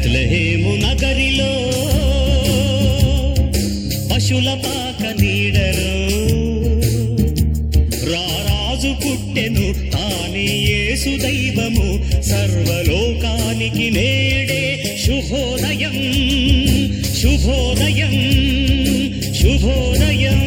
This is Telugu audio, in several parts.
బెత్లహేము నగరిలో పశుల పాక నీడలో రారాజు పుట్టెను తానే యేసు దైవము సర్వలోకానికి నేడే శుభోదయం శుభోదయం శుభోదయం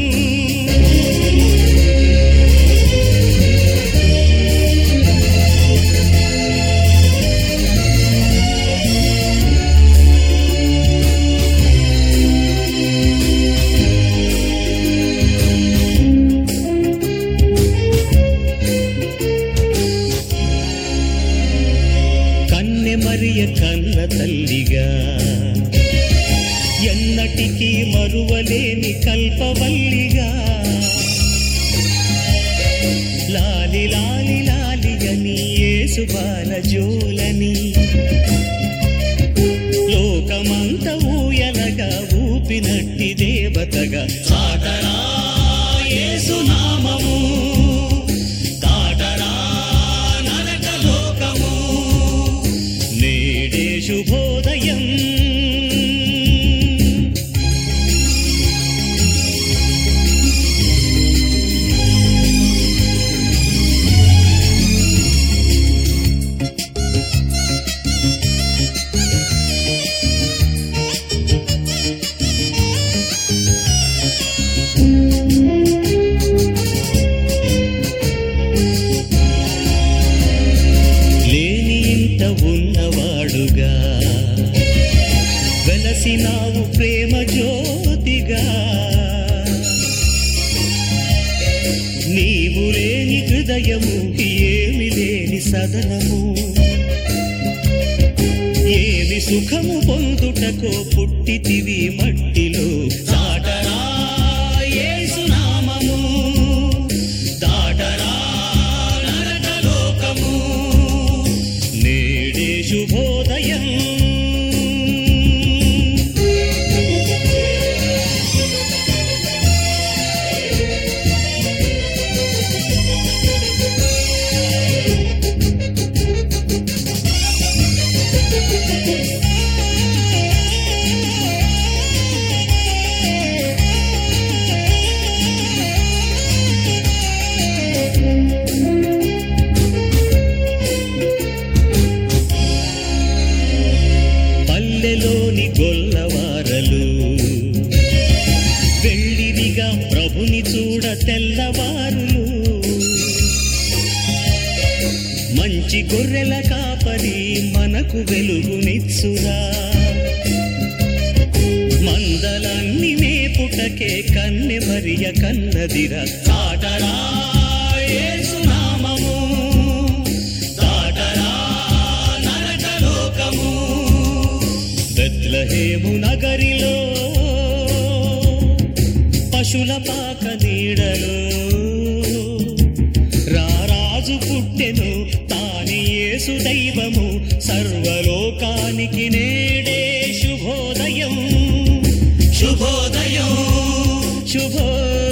కన్నె మరియ కన్న తల్లిగా ఎన్నటికీ మరువలేని కల్పవల్లిగా లాలి లాలి లాలి అని యేసు బాలజోలని లోకమంత ఊయలగా ఊపినట్టి దేవతగా చాటరా యేసు నామము దాటరా నరక లోకము నేడే శుభోదయం లేని ఇంత ఉన్నవాడుగా వెలసినావు ప్రేమ జ్యోతిగా నీవు లేని హృదయము ఏమి లేని సదనము ఏమి సుఖము పొందుటకో పుట్టితివి మట్టిలో చాటరా యేసు నామము దాటరా నరక లోకము నేడే శుభోదయం పల్లెలోని గొల్లవారలు వెళ్ళిదిగా ప్రభుని చూడ తెల్లవారులు మంచి గొర్రెల కాపరి మనకు వెలుగునిచ్చురా మందలన్ని మేపుటకే కన్నె మరియ కన్నదిరా చాటరా యేసు నామము దాటరా నరక లోకము బెత్లహేము నగరిలో పశుల పాక నీడలో రారాజు పుట్టెను తాని యేసు దైవము సర్వలోకానికి నేడే శుభోదయం శుభోదయం శుభోదయం